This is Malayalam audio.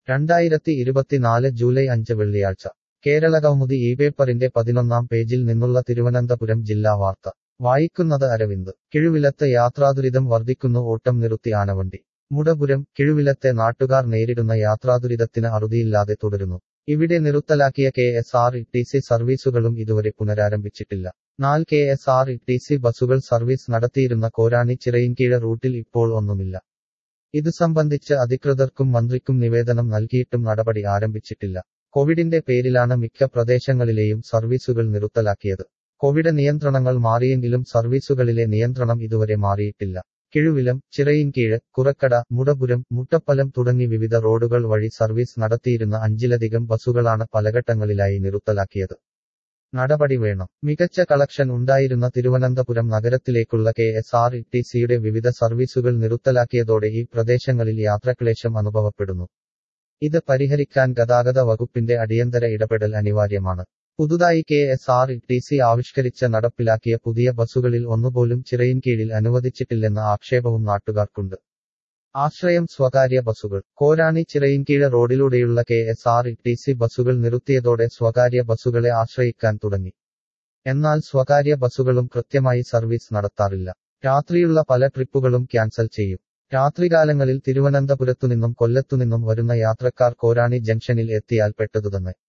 രണ്ടായിരത്തി ഇരുപത്തിനാല് ജൂലൈ അഞ്ച് വെള്ളിയാഴ്ച കേരളകൗമുദി ഈ പേപ്പറിന്റെ പതിനൊന്നാം പേജിൽ നിന്നുള്ള തിരുവനന്തപുരം ജില്ലാ വാർത്ത വായിക്കുന്നത് അരവിന്ദ് കിഴുവിലത്ത് യാത്രാദുരിതം വർദ്ധിക്കുന്നു ഓട്ടം നിർത്തി ആനവണ്ടി മുടപുരം കിഴുവിലത്തെ നാട്ടുകാർ നേരിടുന്ന യാത്രാദുരിതത്തിന് അറുതിയില്ലാതെ തുടരുന്നു ഇവിടെ നിർത്തലാക്കിയ K S R E T C സർവീസുകളും ഇതുവരെ പുനരാരംഭിച്ചിട്ടില്ല നാല് K S R E T C ബസുകൾ സർവീസ് നടത്തിയിരുന്ന കോരാണി ചിറയിൻകീഴ റൂട്ടിൽ ഇപ്പോൾ ഒന്നുമില്ല ഇത് സംബന്ധിച്ച് അധികൃതർക്കും മന്ത്രിക്കും നിവേദനം നൽകിയിട്ടും നടപടി ആരംഭിച്ചിട്ടില്ല കോവിഡിന്റെ പേരിലാണ് മിക്ക പ്രദേശങ്ങളിലെയും സർവീസുകൾ നിർത്തലാക്കിയത് കോവിഡ് നിയന്ത്രണങ്ങൾ മാറിയെങ്കിലും സർവീസുകളിലെ നിയന്ത്രണം ഇതുവരെ മാറിയിട്ടില്ല കിഴുവിലം ചിറയിൻകീഴ് കുറക്കട മുടപുരം മുട്ടപ്പലം തുടങ്ങി വിവിധ റോഡുകൾ വഴി സർവീസ് നടത്തിയിരുന്ന അഞ്ചിലധികം ബസുകളാണ് പലഘട്ടങ്ങളിലായി നിർത്തലാക്കിയത് നടപടി വേണം മികച്ച കളക്ഷൻ ഉണ്ടായിരുന്ന തിരുവനന്തപുരം നഗരത്തിലേക്കുള്ള K S R E T സിയുടെ വിവിധ സർവീസുകൾ നിർത്തലാക്കിയതോടെ ഈ പ്രദേശങ്ങളിൽ യാത്രക്ലേശം അനുഭവപ്പെടുന്നു ഇത് പരിഹരിക്കാൻ ഗതാഗത വകുപ്പിന്റെ അടിയന്തര ഇടപെടൽ അനിവാര്യമാണ് പുതുതായി K S R E T C ആവിഷ്കരിച്ച നടപ്പിലാക്കിയ പുതിയ ബസുകളിൽ ഒന്നുപോലും ചിറയിൻകീഴിൽ അനുവദിച്ചിട്ടില്ലെന്ന ആക്ഷേപവും നാട്ടുകാർക്കുണ്ട് ആശ്രയം സ്വകാര്യ ബസുകൾ കോരാണി ചിറയിൻകീഴ റോഡിലൂടെയുള്ള K S R E T C ബസുകൾ നിർത്തിയതോടെ സ്വകാര്യ ബസുകളെ ആശ്രയിക്കാൻ തുടങ്ങി എന്നാൽ സ്വകാര്യ ബസുകളും കൃത്യമായി സർവീസ് നടത്താറില്ല രാത്രിയുള്ള പല ട്രിപ്പുകളും ക്യാൻസൽ ചെയ്യും രാത്രികാലങ്ങളിൽ തിരുവനന്തപുരത്തുനിന്നും കൊല്ലത്തുനിന്നും വരുന്ന യാത്രക്കാർ കോരാണി ജംഗ്ഷനിൽ എത്തിയാൽ പെട്ടതുതന്നെ